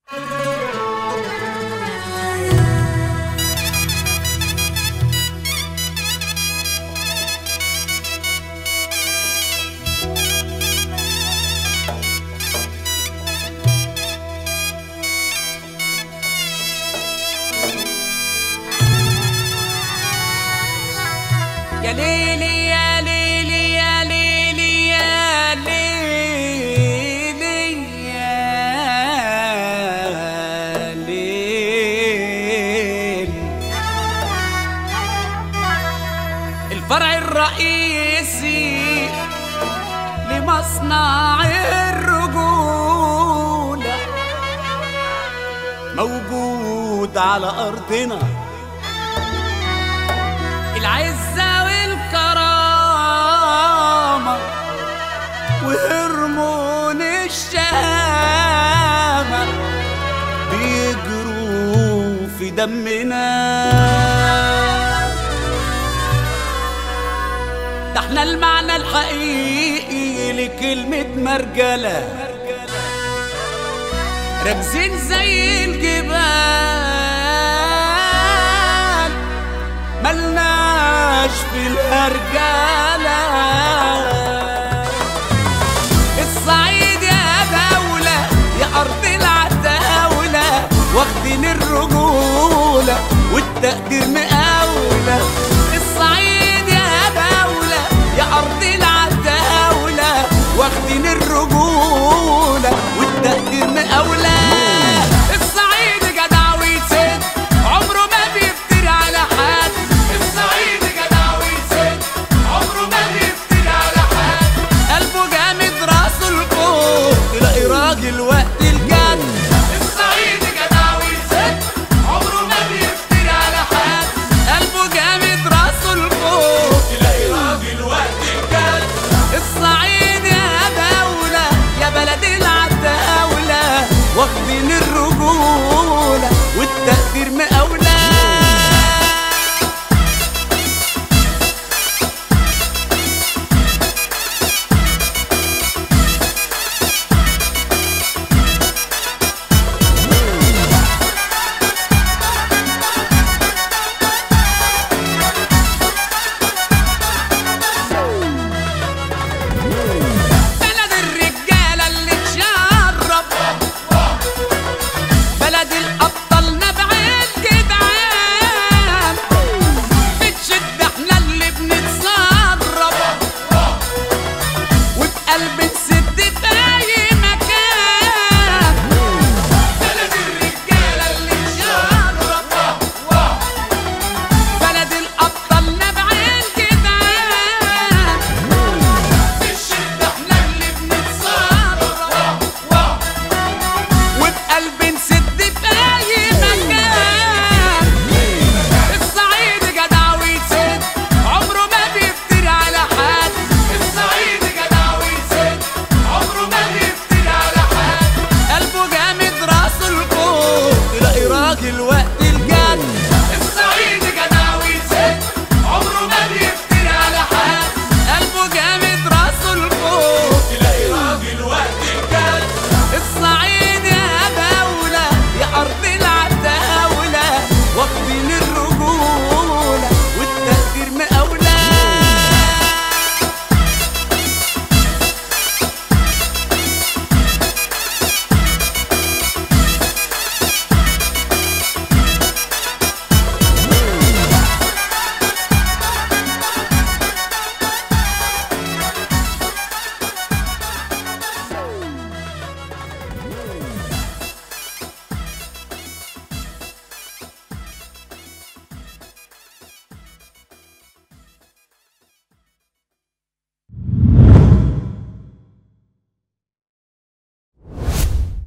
يا ليلي يا ليلي يا ليلي يا ليلي يا ليل الفرع الرئيسي لمصنع الرجولة موجود على أرضنا العزة والكرامة وهرمون الشهامة بيجروا في دمنا ده احنا المعنى الحقيقي لكلمة مرجلة راكزين زي الجبال ملناش في الهرجلة الصعيد يا دولة يا أرض العتاولة واخدين الرجولة والتقدير